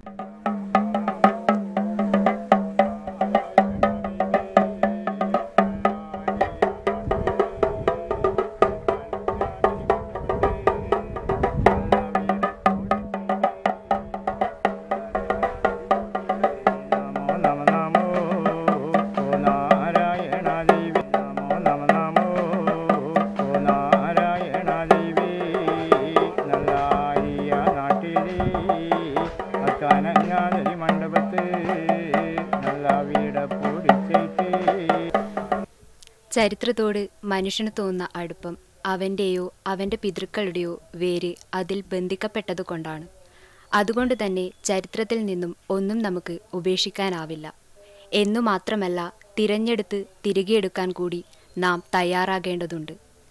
നമോ നമ നമോ ഓ നാരായണ ദേവി നമോ നമ നമോ ഓ നാരായണ ദേവി നല്ലാരിയ നാട്ടിലെ അക്കാനങ്ങാതിരി മണ്ഡപത്ത് നല്ല വീട പൊടിച്ചേറ്റ് ചരിത്രത്തോട് മനുഷ്യന് തോന്നുന്ന അടുപ്പം അവൻ്റെയോ അവൻ്റെ പിതൃക്കളുടെയോ വേര് അതിൽ ബന്ധിക്കപ്പെട്ടതുകൊണ്ടാണ് അതുകൊണ്ട് തന്നെ ചരിത്രത്തിൽ നിന്നും ഒന്നും നമുക്ക് ഉപേക്ഷിക്കാനാവില്ല എന്നു മാത്രമല്ല തിരഞ്ഞെടുത്ത് തിരികെയെടുക്കാൻ കൂടി നാം തയ്യാറാകേണ്ടതുണ്ട്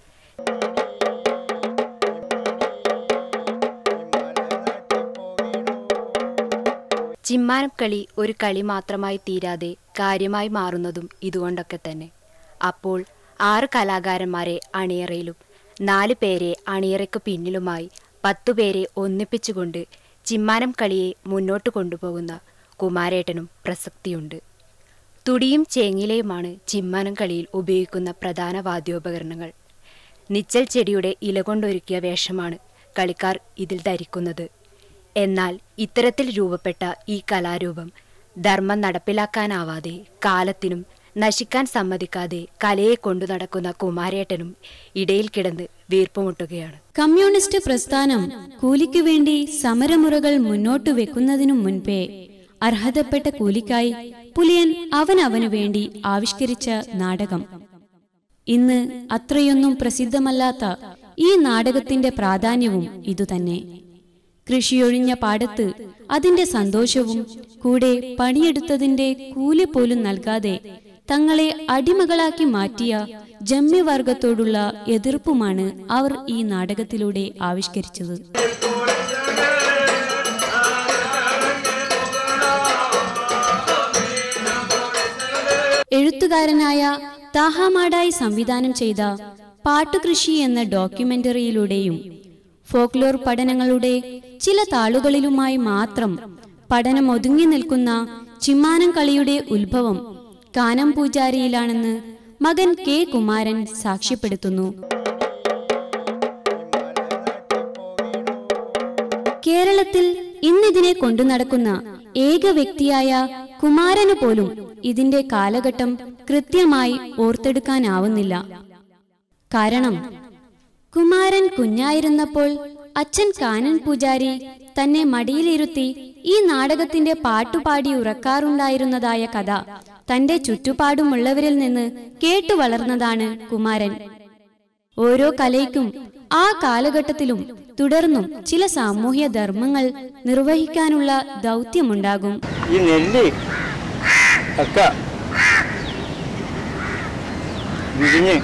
ചിമ്മാനക്കളി ഒരു കളി മാത്രമായി തീരാതെ കാര്യമായി മാറുന്നതും ഇതുകൊണ്ടൊക്കെ തന്നെ അപ്പോൾ ആറ് കലാകാരന്മാരെ അണിയറയിലും നാല് പേരെ അണിയറയ്ക്ക് പിന്നിലുമായി പത്തുപേരെ ഒന്നിപ്പിച്ചുകൊണ്ട് ചിമ്മാനം കളിയെ മുന്നോട്ട് കൊണ്ടുപോകുന്ന കുമാരേട്ടനും പ്രസക്തിയുണ്ട് തുടിയും ചേങ്ങിലയുമാണ് ചിമ്മാനം കളിയിൽ ഉപയോഗിക്കുന്ന പ്രധാന വാദ്യോപകരണങ്ങൾ നിച്ചൽ ചെടിയുടെ ഇല കൊണ്ടൊരുക്കിയ വേഷമാണ് കളിക്കാർ ഇതിൽ ധരിക്കുന്നത് എന്നാൽ ഇത്തരത്തിൽ രൂപപ്പെട്ട ഈ കലാരൂപം ധർമ്മം നടപ്പിലാക്കാനാവാതെ കാലത്തിനും നശിക്കാൻ സമ്മതിക്കാതെ കലയെ കൊണ്ടു നടക്കുന്ന കുമാരേട്ടനും ഇടയിൽ കിടന്ന് വീർപ്പുമുട്ടുകയാണ് കമ്മ്യൂണിസ്റ്റ് പ്രസ്ഥാനം കൂലിക്കു വേണ്ടി സമരമുറകൾ മുന്നോട്ടു വെക്കുന്നതിനു മുൻപേ അർഹതപ്പെട്ട കൂലിക്കായി പുലിയൻ അവനവനു വേണ്ടി ആവിഷ്കരിച്ച നാടകം ഇന്ന് അത്രയൊന്നും പ്രസിദ്ധമല്ലാത്ത ഈ നാടകത്തിന്റെ പ്രാധാന്യവും ഇതുതന്നെ കൃഷിയൊഴിഞ്ഞ പാടത്ത് അതിന്റെ സന്തോഷവും കൂടെ പണിയെടുത്തതിന്റെ കൂലി പോലും നൽകാതെ തങ്ങളെ അടിമകളാക്കി മാറ്റിയ ജമ്യവർഗത്തോടുള്ള എതിർപ്പുമാണ് അവർ ഈ നാടകത്തിലൂടെ ആവിഷ്കരിച്ചത് എഴുത്തുകാരനായ താഹാമാടായി സംവിധാനം ചെയ്ത പാട്ടുകൃഷി എന്ന ഡോക്യുമെന്ററിയിലൂടെയും ഫോക്ലോർ പഠനങ്ങളുടെ ചില താളുകളിലുമായി മാത്രം പഠനം ഒതുങ്ങി നിൽക്കുന്ന ചിമ്മാനം കളിയുടെ ഉത്ഭവം കാനം പൂജാരിയിലാണെന്ന് മകൻ കെ കുമാരൻ സാക്ഷ്യപ്പെടുത്തുന്നു കേരളത്തിൽ ഇന്നിതിനെ കൊണ്ടു നടക്കുന്ന ഏക വ്യക്തിയായ കുമാരന് പോലും ഇതിന്റെ കാലഘട്ടം കൃത്യമായി ഓർത്തെടുക്കാനാവുന്നില്ല കാരണം കുമാരൻ കുഞ്ഞായിരുന്നപ്പോൾ അച്ഛൻ കാനൻ പൂജാരി തന്നെ മടിയിലിരുത്തി ഈ നാടകത്തിന്റെ പാട്ടുപാടി ഉറക്കാറുണ്ടായിരുന്നതായ കഥ തന്റെ ചുറ്റുപാടുമുള്ളവരിൽ നിന്ന് കേട്ടു വളർന്നതാണ് കുമാരൻ ഓരോ കലയ്ക്കും ആ കാലഘട്ടത്തിലും തുടർന്നും ചില സാമൂഹ്യ ധർമ്മങ്ങൾ നിർവഹിക്കാനുള്ള ദൗത്യമുണ്ടാകും ഈ നെല്ല് ഒക്കെ വിരിഞ്ഞ്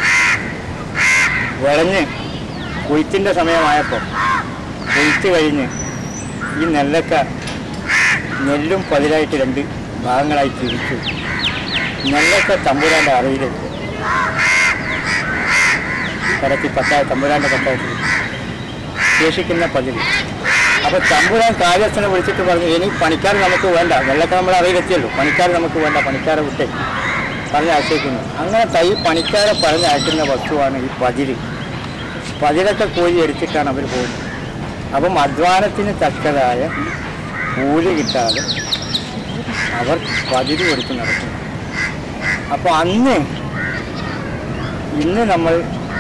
വിളഞ്ഞ് കൊയ്ത്തിൻ്റെ സമയമായപ്പോൾ കൊയ്ത്ത് കഴിഞ്ഞ് ഈ നെല്ലൊക്കെ നെല്ലും പതിലായിട്ട് രണ്ട് ഭാഗങ്ങളായി തിരിച്ചു നെല്ലൊക്കെ തമ്പുരാൻ്റെ അറിയിൽ കടത്തി പത്തായ തമ്പുരാൻ്റെ പത്തായത്തിൽ ശേഷിക്കുന്ന പതിവ് അപ്പൊ തമ്പുരാൻ കാര്യസ്ഥനെ വിളിച്ചിട്ട് പറഞ്ഞു ഇനി പണിക്കാർ നമുക്ക് വേണ്ട വെള്ളക്ക നമ്മൾ അറിയിലെത്തിയല്ലോ പണിക്കാർ നമുക്ക് വേണ്ട പണിക്കാരെ വിട്ടേ പറഞ്ഞ് അയച്ചേക്കുന്നു അങ്ങനെ തൈ പണിക്കാരെ പറഞ്ഞ് അയക്കുന്ന വസ്തുവാണ് ഈ പതിര് പതിരൊക്കെ കോരി എടുത്തിട്ടാണ് അവർ പോകുന്നത് അപ്പം അധ്വാനത്തിന് തക്കതായ കൂലി കിട്ടാതെ അവർ പതിര് കൊടുത്ത് നടക്കുന്നു അപ്പോൾ അന്ന് ഇന്ന് നമ്മൾ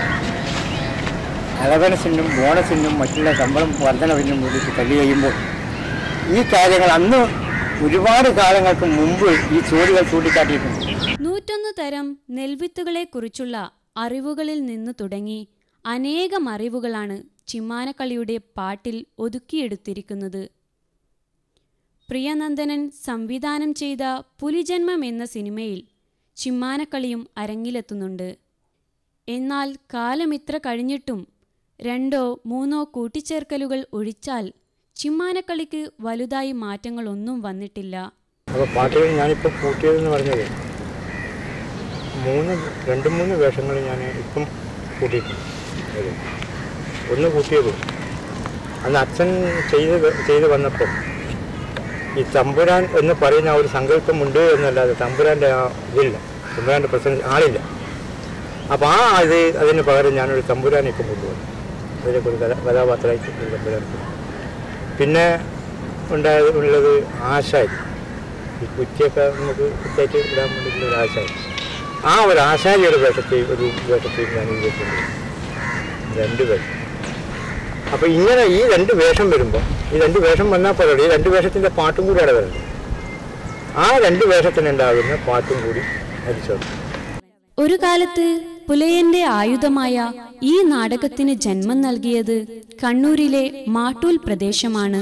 അലവനസിനും ബോണസിനും മറ്റുള്ള ശമ്പളം വർധനവിനും വേണ്ടിയിട്ട് തല്ലി കഴിയുമ്പോൾ ഈ കാര്യങ്ങൾ അന്ന് ഒരുപാട് കാലങ്ങൾക്ക് മുമ്പ് ഈ ചോദ്യങ്ങൾ ചൂണ്ടിക്കാട്ടിയിട്ടുണ്ട് നൂറ്റൊന്ന് തരം നെൽവിത്തുകളെ കുറിച്ചുള്ള അറിവുകളിൽ നിന്ന് തുടങ്ങി അനേകം അറിവുകളാണ് ചിമ്മാനക്കളിയുടെ പാട്ടിൽ ഒതുക്കിയെടുത്തിരിക്കുന്നത് പ്രിയനന്ദനൻ സംവിധാനം ചെയ്ത പുലിജന്മം എന്ന സിനിമയിൽ ചിമ്മാനക്കളിയും അരങ്ങിലെത്തുന്നുണ്ട് എന്നാൽ കാലമിത്ര കഴിഞ്ഞിട്ടും രണ്ടോ മൂന്നോ കൂട്ടിച്ചേർക്കലുകൾ ഒഴിച്ചാൽ ചിമ്മാനക്കളിക്ക് വലുതായി മാറ്റങ്ങളൊന്നും വന്നിട്ടില്ല അപ്പോൾ പാട്ടുകൾ ഞാനിപ്പോൾ കൂട്ടിയതെന്ന് പറഞ്ഞത് മൂന്ന് രണ്ട് മൂന്ന് വേഷങ്ങൾ ഞാൻ ഇപ്പം കൂട്ടിയിട്ടുണ്ട് അതിൽ. ഒന്ന് കൂട്ടിയത് അന്ന് അച്ഛൻ ചെയ്ത് വ- ചെയ്ത് വന്നപ്പോൾ ഈ തമ്പുരാൻ എന്ന് പറയുന്ന ആ ഒരു സങ്കല്പമുണ്ട് എന്നല്ലാതെ തമ്പുരാൻ്റെ ആ ഇതില്ല തമ്പുരാൻ്റെ പ്രസൻസ് ആളില്ല അപ്പോൾ ആ ഇത് അതിന് പകരം ഞാനൊരു തമ്പുരാനെ ഇപ്പം കൊണ്ടുവന്നു അതിലേക്ക് ഒരു കഥ കഥാപാത്രമായിട്ട് ഒരു തമ്പുരാൻ കൊണ്ടുവന്നു. പിന്നെ ഉണ്ടായത് ഉള്ളത് ആശാരി ഈ കുറ്റിയൊക്കെ നമുക്ക് കുറ്റായിട്ട് ഇടാൻ വേണ്ടിയിട്ടുള്ള ഒരു ആശാരി ആ ഒരു ആശാരിയുടെ വേഷത്തിൽ ഒരു വേഷത്തിൽ ഞാൻ ഇതിട്ടുണ്ട് രണ്ട് വേഷം അപ്പോൾ ഇങ്ങനെ ഈ രണ്ട് വേഷം വരുമ്പോൾ ഈ രണ്ട് വേഷം വന്നാൽ പോലെ ഈ രണ്ട് വേഷത്തിൻ്റെ പാട്ടും കൂടി അവിടെ വരുന്നത് ആ രണ്ട് വേഷത്തിനുണ്ടാകുന്ന പാട്ടും കൂടി അരിച്ചോളൂ ഒരു കാലത്ത് പുലയന്റെ ആയുധമായ ഈ നാടകത്തിന് ജന്മം നൽകിയത് കണ്ണൂരിലെ മാട്ടൂൽ പ്രദേശമാണ്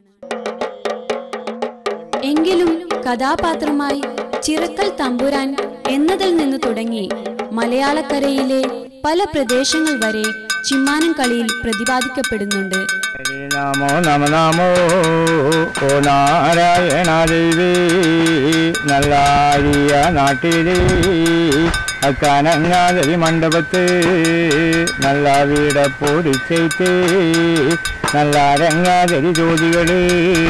എങ്കിലും കഥാപാത്രമായി ചിറക്കൽ തമ്പുരാൻ എന്നതിൽ നിന്ന് തുടങ്ങി മലയാളക്കരയിലെ പല പ്രദേശങ്ങൾ വരെ ചിമ്മാനം കളിയിൽ പ്രതിപാദിക്കപ്പെടുന്നുണ്ട് ഹരി നമോ നമ നമോ ഓ നാരായണ ദേവി നല്ലാരിയ നാട്ടിലെ അക്കാനങ്ങാതരി മണ്ഡപത്ത് നല്ല വീട പൊടിച്ചേറ്റ് നല്ല അരങ്ങാതരി ജ്യോതികള്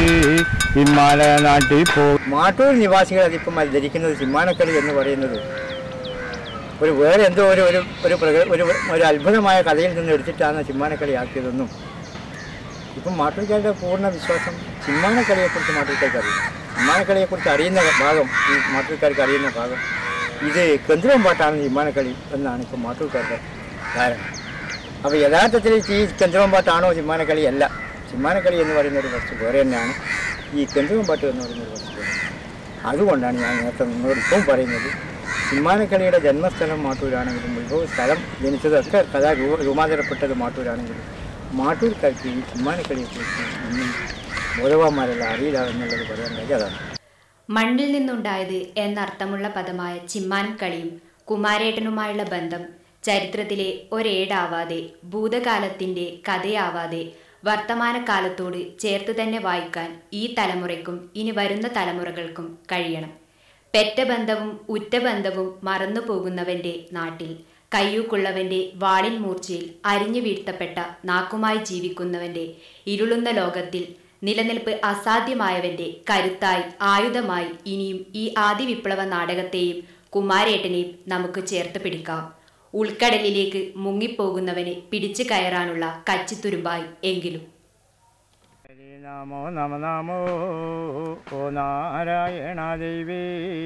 ഹിമാല നാട്ടിൽ പോ മാട്ടൂർ നിവാസികൾ അതിപ്പം ധരിക്കുന്നത് ചിമ്മാനക്കളി എന്ന് പറയുന്നത് ഒരു വേറെ എന്തോ ഒരു ഒരു ഒരു പ്രക- ഒരു ഒരു അത്ഭുതമായ കഥയിൽ നിന്ന് എടുത്തിട്ടാണ് ചിമ്മാനക്കളി ആക്കിയതെന്നും ഇപ്പം മാട്ടൂർക്കാരുടെ പൂർണ്ണ വിശ്വാസം ചിമ്മാനക്കളിയെക്കുറിച്ച് മാട്ടൂർക്കാർക്ക് അറിയാം ചിമ്മാനക്കളിയെക്കുറിച്ച് അറിയുന്ന ഭാഗം ഈ മാട്ടൂർക്കാർക്ക് അറിയുന്ന ഭാഗം ഇത് കെന്തുവം പാട്ടാണ് ചിമ്മാനക്കളി എന്നാണ് ഇപ്പം മാട്ടൂർക്കാരുടെ ധാരണ അപ്പോൾ യഥാർത്ഥത്തിൽ ഈ കെന്തുവം പാട്ടാണോ ചിമ്മാനക്കളി അല്ല ചിമ്മാനക്കളി എന്ന് പറയുന്ന ഒരു വസ്തു വേറെ തന്നെയാണ് ഈ കെന്തുവം പാട്ട് എന്ന് പറയുന്ന ഒരു വസ്തു വേറെ. അതുകൊണ്ടാണ് ഞാൻ നേരത്തെ നിങ്ങളോട് ഇപ്പം പറയുന്നത് ചിമ്മാനക്കളിയുടെ ജന്മസ്ഥലം മാട്ടൂരാണെങ്കിലും ഉത്ഭവ സ്ഥലം ജനിച്ചതൊക്കെ കഥ രൂപ രൂപാന്തരപ്പെട്ടത് മാട്ടൂരാണെങ്കിലും മാട്ടൂർക്കാർക്ക് ഈ ചിമ്മാനക്കളിയെക്കുറിച്ച് ഇന്നും ബോധവാന്മാരല്ല അറിയില്ല എന്നുള്ളത് പറയാനുള്ളത് അതാണ് മണ്ണിൽ നിന്നുണ്ടായത് എന്നർത്ഥമുള്ള പദമായ ചിമ്മാനം കളിയും കുമാരേട്ടനുമായുള്ള ബന്ധം ചരിത്രത്തിലെ ഒരേടാവാതെ ഭൂതകാലത്തിന്റെ കഥയാവാതെ വർത്തമാനകാലത്തോട് ചേർത്ത് തന്നെ വായിക്കാൻ ഈ തലമുറയ്ക്കും ഇനി വരുന്ന തലമുറകൾക്കും കഴിയണം പെറ്റ ബന്ധവും ഉറ്റ ബന്ധവും മറന്നു പോകുന്നവന്റെ നാട്ടിൽ കയ്യൂക്കുള്ളവന്റെ വാളിൻ മൂർച്ചയിൽ അരിഞ്ഞു വീഴ്ത്തപ്പെട്ട നാക്കുമായി ജീവിക്കുന്നവന്റെ ഇരുളുന്ന ലോകത്തിൽ നിലനിൽപ്പ് അസാധ്യമായവന്റെ കരുത്തായി ആയുധമായി ഇനിയും ഈ ആദി വിപ്ലവ നാടകത്തെയും കുമാരേട്ടനെയും നമുക്ക് ചേർത്ത് പിടിക്കാം ഉൾക്കടലിലേക്ക് മുങ്ങിപ്പോകുന്നവനെ പിടിച്ചു കയറാനുള്ള കച്ചിത്തുരുമ്പായി എങ്കിലും ഹരി നമോ നമ നമോ ഓ നാരായണ ദേവി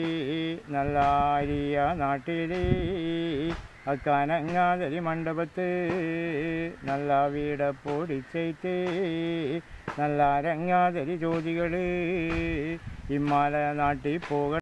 നല്ലാരിയ നാട്ടിലെ അക്കാനങ്ങാതരി മണ്ഡപത്ത് നല്ല വീട പൊടിച്ചേറ്റ് നല്ല അരങ്ങാതരി ജ്യോതികള് ഹിമാലയ നാട്ടിൽ പോക